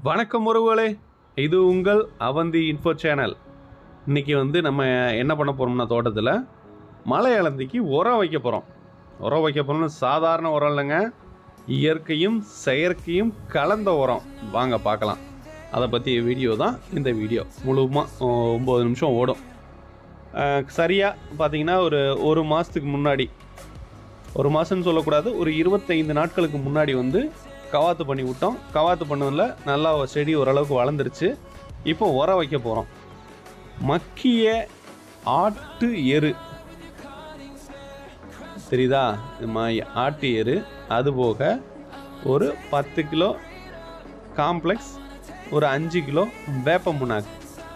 வணக்கம் உறவுகளே இது உங்கள் அவந்தி இன்ஃபோ சேனல் இன்னைக்கு வந்து நம்ம என்ன பண்ண போகிறோம்னா தோட்டத்தில் மலை இளந்திக்கு உரம் வைக்க போகிறோம் உரம் வைக்க போகிறோம்னு சாதாரண உரம் இல்லைங்க இயற்கையும் செயற்கையும் கலந்த உரம் வாங்க பார்க்கலாம் அதை பற்றிய வீடியோ தான் இந்த வீடியோ முழுவதுமாக ஒம்பது நிமிஷம் ஓடும் சரியாக பார்த்தீங்கன்னா ஒரு ஒரு மாதத்துக்கு முன்னாடி ஒரு மாதம்னு சொல்லக்கூடாது ஒரு இருபத்தைந்து நாட்களுக்கு முன்னாடி வந்து கவாத்து பண்ணி விட்டோம் கவாத்து பண்ணதில் நல்லா செடி ஓரளவுக்கு வளர்ந்துருச்சு இப்போ உரம் வைக்க போகிறோம் மக்கிய ஆட்டு எரு தெரியுதா இது மா- ஆட்டு எரு அது போக ஒரு பத்து கிலோ காம்ப்ளெக்ஸ் ஒரு அஞ்சு கிலோ வேப்ப முன்னாக்கு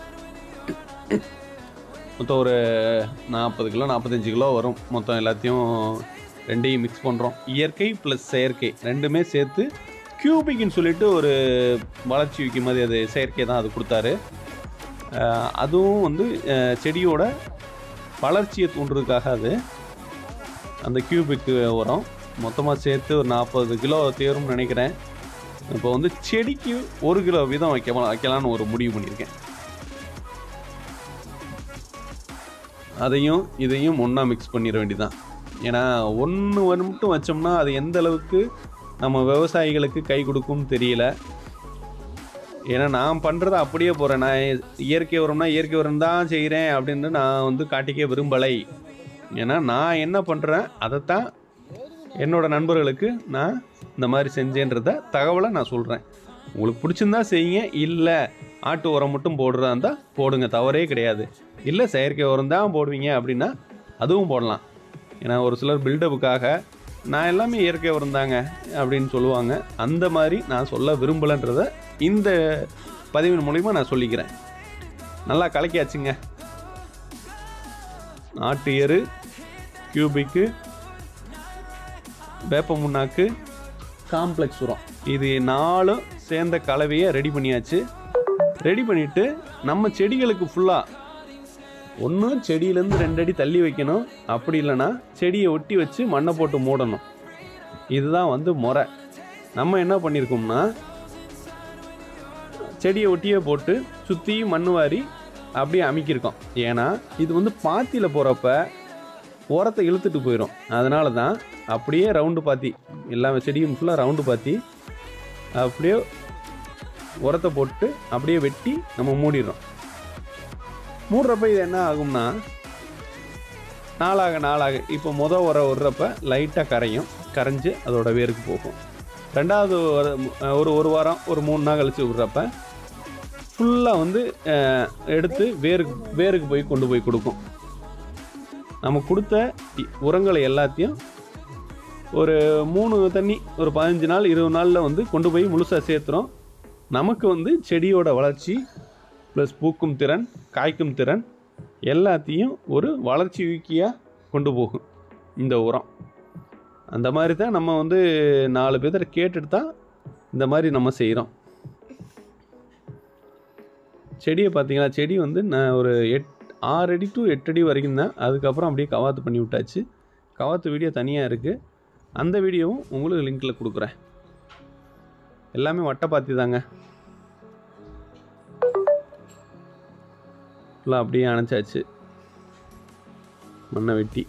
மொத்தம் ஒரு நாற்பது கிலோ நாற்பத்தஞ்சு கிலோ வரும் மொத்தம் எல்லாத்தையும் ரெண்டையும் மிக்ஸ் பண்ணுறோம் இயற்கை ப்ளஸ் செயற்கை ரெண்டுமே சேர்த்து கியூபிக்னு சொல்லிட்டு ஒரு வளர்ச்சி வைக்கும் மாதிரி அது செயற்கை தான் அது கொடுத்தாரு அஹ் அதுவும் வந்து அஹ் செடியோட வளர்ச்சியை தூண்டுறதுக்காக அது அந்த கியூபிக்கு உரம் மொத்தமாக சேர்த்து ஒரு நாற்பது கிலோ தேரும்னு நினைக்கிறேன் இப்போ வந்து செடிக்கு ஒரு கிலோ வீதம் வைக்கலாம் வைக்கலான்னு ஒரு முடிவு பண்ணியிருக்கேன் அதையும் இதையும் ஒன்றா மிக்ஸ் பண்ணிட வேண்டியதான் ஏன்னா ஒன்று மட்டும் வச்சோம்னா அது எந்த அளவுக்கு நம்ம விவசாயிகளுக்கு கை கொடுக்கும்னு தெரியல ஏன்னா நான் பண்ணுறத அப்படியே போகிறேன் நான் இயற்கை உரம்னா இயற்கை உரம் தான் செய்கிறேன் அப்படின்னு நான் வந்து காட்டிக்க விரும்பலை ஏன்னா நான் என்ன பண்ணுறேன் அதைத்தான் என்னோட நண்பர்களுக்கு நான் இந்த மாதிரி செஞ்சேன்றத தகவலை நான் சொல்கிறேன் உங்களுக்கு பிடிச்சிருந்தா செய்யுங்க இல்லை ஆட்டு உரம் மட்டும் போடுறதா இருந்தால் போடுங்க தவறே கிடையாது இல்லை செயற்கை உரம் தான் போடுவீங்க அப்படின்னா அதுவும் போடலாம் ஏன்னா ஒரு சிலர் பில்டப்புக்காக நான் எல்லாமே இயற்கை உரம் தாங்க அப்படின்னு சொல்லுவாங்க அந்த மாதிரி நான் சொல்ல விரும்பலைன்றத இந்த பதிவின் மூலிமா நான் சொல்லிக்கிறேன் நல்லா கலக்கியாச்சுங்க ஆட்டு எரு கியூபிக்கு வேப்ப முன்னாக்கு காம்ப்ளெக்ஸ் உரம் இது நாலும் சேர்ந்த கலவையை ரெடி பண்ணியாச்சு ரெடி பண்ணிவிட்டு நம்ம செடிகளுக்கு ஃபுல்லாக ஒன்று செடியிலேருந்து ரெண்டு அடி தள்ளி வைக்கணும் அப்படி இல்லைன்னா செடியை ஒட்டி வச்சு மண்ணை போட்டு மூடணும் இதுதான் வந்து முறை நம்ம என்ன பண்ணியிருக்கோம்னா செடியை ஒட்டியே போட்டு சுற்றி மண் வாரி அப்படியே அமைக்கியிருக்கோம் ஏன்னா இது வந்து பாத்தியில் போகிறப்ப உரத்தை இழுத்துட்டு போயிடும் அதனால தான் அப்படியே ரவுண்டு பாத்தி எல்லா செடியும் ஃபுல்லாக ரவுண்டு பாத்தி அப்படியே உரத்தை போட்டு அப்படியே வெட்டி நம்ம மூடிடுறோம் மூடுறப்ப இது என்ன ஆகும்னா நாளாக நாளாக இப்போ முத உரம் விடுறப்ப லைட்டாக கரையும் கரைஞ்சு அதோட வேருக்கு போகும் ரெண்டாவது ஒரு ஒரு ஒரு வாரம் ஒரு மூணு நாள் கழிச்சு விடுறப்ப ஃபுல்லாக வந்து அஹ், எடுத்து வேருக்கு வேருக்கு போய் கொண்டு போய் கொடுக்கும் நம்ம கொடுத்த இ- உரங்களை எல்லாத்தையும் ஒரு மூணு தண்ணி ஒரு பதினஞ்சு நாள் இருபது நாளில் வந்து கொண்டு போய் முழுசாக சேர்த்துறோம் நமக்கு வந்து செடியோட வளர்ச்சி ப்ளஸ் பூக்கும் திறன் காய்க்கும் திறன் எல்லாத்தையும் ஒரு வளர்ச்சி ஊக்கியாக கொண்டு போகும் இந்த உரம் அந்த மாதிரி தான் நம்ம வந்து நாலு பேர்த்த கேட்டுட்டு தான் இந்த மாதிரி நம்ம செய்கிறோம் செடியை பார்த்தீங்களா செடி வந்து நான் ஒரு எட் ஆறு அடி டு எட்டு அடி வரைக்கும் தான் அதுக்கப்புறம் அப்படியே கவாத்து பண்ணி விட்டாச்சு கவாத்து வீடியோ தனியாக இருக்குது அந்த வீடியோவும் உங்களுக்கு லிங்க்கில் கொடுக்குறேன் எல்லாமே வட்டப்பாத்தி தாங்க ஃபுல்லாக அப்படியே அணைச்சாச்சு மண்ணை வெட்டி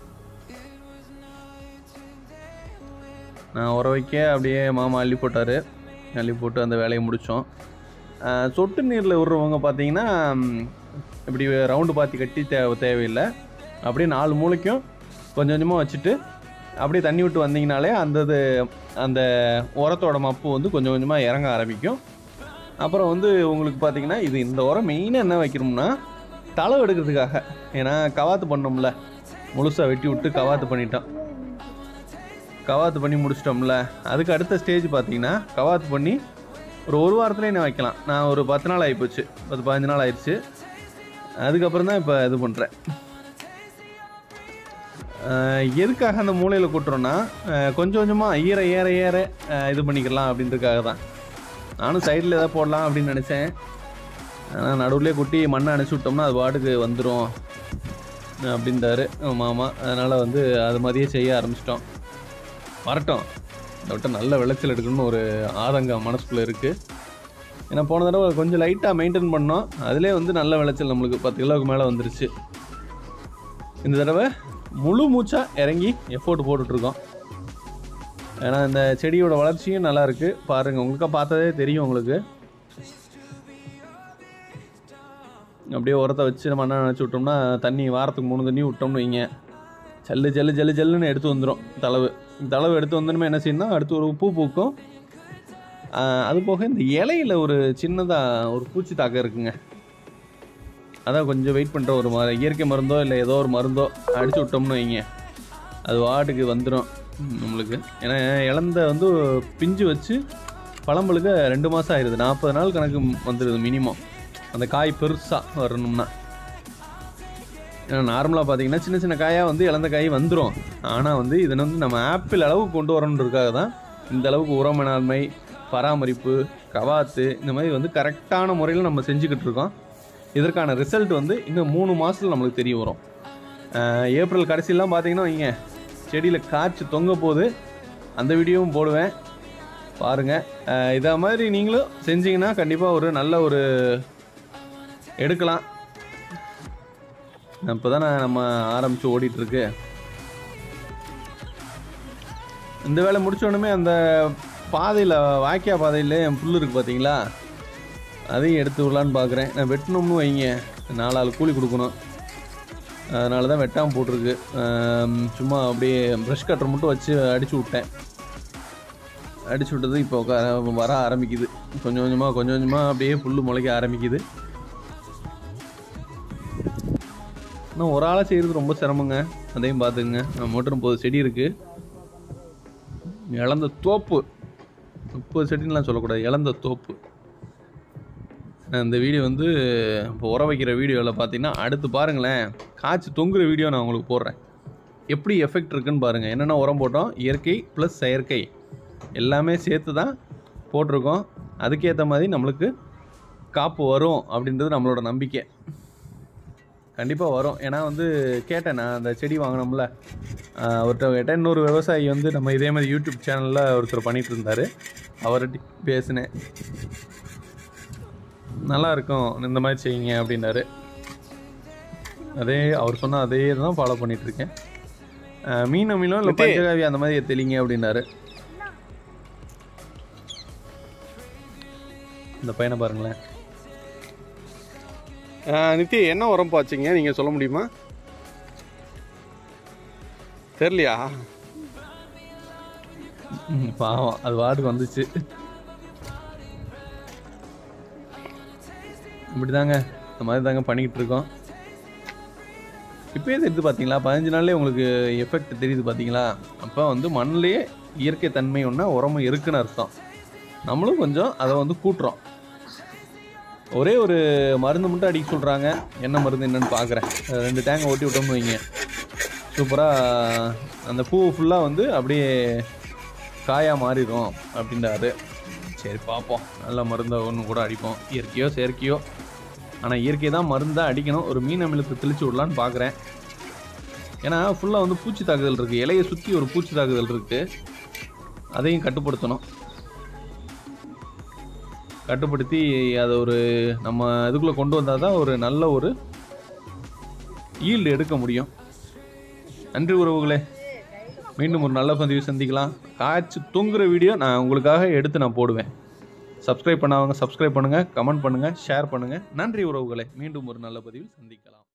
நான் உர வைக்க அப்படியே மாமா அள்ளி போட்டார் அள்ளி போட்டு அந்த வேலையை முடித்தோம் சொட்டு நீரில் விடுறவங்க பார்த்தீங்கன்னா ம், இப்படி ரவுண்டு பாத்தி கட்டி தேவை தேவையில்லை அப்படியே நாலு மூளைக்கும் கொஞ்சம் கொஞ்சமாக வச்சுட்டு அப்படியே தண்ணி விட்டு வந்தீங்கனாலே அந்த இது அந்த உரத்தோட மப்பு வந்து கொஞ்சம் கொஞ்சமாக இறங்க ஆரம்பிக்கும் அப்புறம் வந்து உங்களுக்கு பார்த்தீங்கன்னா இது இந்த உரம் மெயினாக என்ன வைக்கணும்னா தலை எடுக்கிறதுக்காக ஏன்னா கவாத்து பண்ணோம்ல முழுசாக வெட்டி விட்டு கவாத்து பண்ணிட்டோம் கவாத்து பண்ணி முடிச்சிட்டோம்ல அதுக்கு அடுத்த ஸ்டேஜ் பார்த்தீங்கன்னா கவாத்து பண்ணி ஒரு ஒரு வாரத்துலேயே நான் வைக்கலாம் நான் ஒரு பத்து நாள் ஆகிப்போச்சு பத்து பதினஞ்சு நாள் ஆயிடுச்சு அதுக்கப்புறம் தான் இப்போ இது பண்ணுறேன் எதுக்காக அந்த மூலையில் கூட்டுறோன்னா அஹ் கொஞ்சம் கொஞ்சமாக ஈர ஏற ஏற அஹ் இது பண்ணிக்கலாம் அப்படின்றதுக்காக தான் நானும் சைடில் எதாவது போடலாம் அப்படின்னு நினச்சேன் ஆனால் நடுவுலேயே குட்டி மண்ணை அணைச்சி விட்டோம்னா அது பாட்டுக்கு வந்துடும் அப்படின்றாரு மாமா அதனால் வந்து அது மாதிரியே செய்ய ஆரம்பிச்சிட்டோம் வரட்டும் இந்த விட்ட நல்ல விளைச்சல் எடுக்கணும்னு ஒரு ஆதங்கம் மனசுக்குள்ளே இருக்குது ஏன்னா போன தடவை கொஞ்சம் லைட்டாக மெயின்டைன் பண்ணோம் அதிலே வந்து நல்ல விளைச்சல் நம்மளுக்கு பத்து கிலோவுக்கு மேலே வந்துருச்சு இந்த தடவை முழு மூச்சாக இறங்கி எஃபோர்ட் போட்டுட்ருக்கோம் ஏன்னா இந்த செடியோட வளர்ச்சியும் நல்லா இருக்குது பாருங்கள் உங்களுக்கா பார்த்ததே தெரியும் உங்களுக்கு அப்படியே உரத்தை வச்சு நம்ம என்ன நினச்சி விட்டோம்னா தண்ணி வாரத்துக்கு மூணு தண்ணி விட்டோம்னு வைங்க ஜல்லு ஜல்லு ஜல்லு ஜல்லுன்னு எடுத்து வந்துடும் தளவு தளவு எடுத்து வந்தோமே என்ன செய்யணும் அடுத்து ஒரு பூ பூக்கும் ஆஹ் அது போக இந்த இலையில ஒரு சின்னதாக ஒரு பூச்சி தாக்கம் இருக்குங்க அதான் கொஞ்சம் வெயிட் பண்ணுற ஒரு ம இயற்கை மருந்தோ இல்லை ஏதோ ஒரு மருந்தோ அடிச்சு விட்டோம்னு வைங்க அது வாட்டுக்கு வந்துடும் நம்மளுக்கு ஏன்னா இழந்த வந்து பிஞ்சு வச்சு பழம்பழுக்க ரெண்டு மாதம் ஆயிடுது நாற்பது நாள் கணக்கு வந்துடுது மினிமம் அந்த காய் பெருசாக வரணும்னா ஏன்னா நார்மலாக பார்த்தீங்கன்னா சின்ன சின்ன காயாக வந்து இழந்த காய் வந்துடும் ஆனால் வந்து இதை வந்து நம்ம ஆப்பிள் அளவுக்கு கொண்டு வரணுன்றதுக்காக தான் இந்த அளவுக்கு உர மேலாண்மை பராமரிப்பு கவாத்து இந்த மாதிரி வந்து கரெக்டான முறையில் நம்ம செஞ்சுக்கிட்டு இருக்கோம் இதற்கான ரிசல்ட் வந்து இன்னும் மூணு மாதத்தில் நம்மளுக்கு தெரிய வரும் ஆஹ் ஏப்ரல் கடைசிலாம் பார்த்தீங்கன்னா வைங்க செடியில் காய்ச்சி தொங்க போகுது அந்த வீடியோவும் போடுவேன் பாருங்கள் இதை மாதிரி நீங்களும் செஞ்சீங்கன்னா கண்டிப்பாக ஒரு நல்ல ஒரு எடுக்கலாம் இப்போ தானே நம்ம ஆரம்பித்து ஓடிட்டுருக்கு இந்த வேலை முடிச்ச உடனே அந்த பாதையில் வாய்க்கா பாதையில் என் புல் இருக்குது பார்த்தீங்களா அதையும் எடுத்து விடலான்னு பார்க்குறேன் நான் வெட்டணும்னு வைங்க நாலு ஆள் கூலி கொடுக்கணும் அதனால தான் வெட்டாமல் போட்டிருக்கு ஆம், சும்மா அப்படியே ப்ரஷ் கட்டர் மட்டும் வச்சு அடிச்சு விட்டேன் அடிச்சு விட்டது இப்போ க- வர ஆரம்பிக்குது கொஞ்சம் கொஞ்சமாக கொஞ்சம் கொஞ்சமாக அப்படியே புல் முளைக்க ஆரம்பிக்குது இன்னும் ஒரு ஆளாக செய்கிறது ரொம்ப சிரமங்க அதையும் பார்த்துங்க மட்டும் முப்பது செடி இருக்குது இழந்த தோப்பு முப்பது செடின்லாம் சொல்லக்கூடாது இழந்த தோப்பு நான் இந்த வீடியோ வந்து இப்போ உர வைக்கிற வீடியோவில் பார்த்தீங்கன்னா அடுத்து பாருங்களேன் காய்ச்சி தொங்குற வீடியோ நான் உங்களுக்கு போடுறேன் எப்படி எஃபெக்ட் இருக்குன்னு பாருங்கள் என்னென்ன உரம் போட்டோம் இயற்கை ப்ளஸ் செயற்கை எல்லாமே சேர்த்து தான் போட்டிருக்கோம் அதுக்கேற்ற மாதிரி நம்மளுக்கு காப்பு வரும் அப்படின்றது நம்மளோட நம்பிக்கை கண்டிப்பாக வரும் ஏன்னா வந்து கேட்டேன் நான் அந்த செடி வாங்கினோம்ல ஆஹ் அவர்கிட்ட கேட்டேன் இன்னொரு விவசாயி வந்து நம்ம இதே மாதிரி யூடியூப் சேனலில் ஒருத்தர் பண்ணிகிட்டு இருந்தார் அவர்கிட்ட பேசினேன் நல்லா இருக்கும் இந்த மாதிரி செய்யுங்க அப்படின்னாரு அதே அவர் சொன்ன அதே தான் ஃபாலோ பண்ணிட்டு இருக்கேன் ஆஹ் மீன் அமிலம் இல்லை பஞ்சகாவி அந்த மாதிரி தெளிங்க அப்படின்னாரு இந்த பையனை பாருங்களேன் நித்தி என்ன உரம் பாய்ச்சிங்க நீங்கள் சொல்ல முடியுமா தெரியலையா ம், பாவம் அது வாட்டுக்கு வந்துச்சு இப்படி தாங்க இந்த மாதிரி தாங்க பண்ணிக்கிட்டு இருக்கோம் இப்போயே தெரியுது பார்த்தீங்களா பதினஞ்சு நாள்லேயே உங்களுக்கு எஃபெக்ட் தெரியுது பார்த்தீங்களா அப்போ வந்து மண்ணிலேயே இயற்கை தன்மை ஒன்றா உரமும் இருக்குன்னு அர்த்தம் நம்மளும் கொஞ்சம் அதை வந்து கூட்டுறோம் ஒரே ஒரு மருந்து மட்டும் அடிக்க சொல்கிறாங்க என்ன மருந்து என்னன்னு பார்க்குறேன் ரெண்டு டேங்கை ஓட்டி விட்டோம்னு வைங்க சூப்பராக அந்த பூ ஃபுல்லாக வந்து அப்படியே காயாக மாறிடும் அப்படின்றாரு சரி பார்ப்போம் நல்ல மருந்தை ஒன்று கூட அடிப்போம் இயற்கையோ செயற்கையோ ஆனால் இயற்கை தான் மருந்தாக அடிக்கணும் ஒரு மீன் அமிலத்தை தெளிச்சு விடலான்னு பார்க்குறேன் ஏன்னா ஃபுல்லாக வந்து பூச்சி தாக்குதல் இருக்குது இலையை சுற்றி ஒரு பூச்சி தாக்குதல் இருக்குது அதையும் கட்டுப்படுத்தணும் கட்டுப்படுத்தி அதை ஒரு நம்ம இதுக்குள்ளே கொண்டு வந்தால் தான் ஒரு நல்ல ஒரு ஈல்டு எடுக்க முடியும் நன்றி உறவுகளே மீண்டும் ஒரு நல்ல பதிவு சந்திக்கலாம் காய்ச்சி தொங்குற வீடியோ நான் உங்களுக்காக எடுத்து நான் போடுவேன் சப்ஸ்கிரைப் பண்ணாதவங்க சப்ஸ்கிரைப் பண்ணுங்கள் கமெண்ட் பண்ணுங்கள் ஷேர் பண்ணுங்கள் நன்றி உறவுகளே மீண்டும் ஒரு நல்ல பதிவில் சந்திக்கலாம்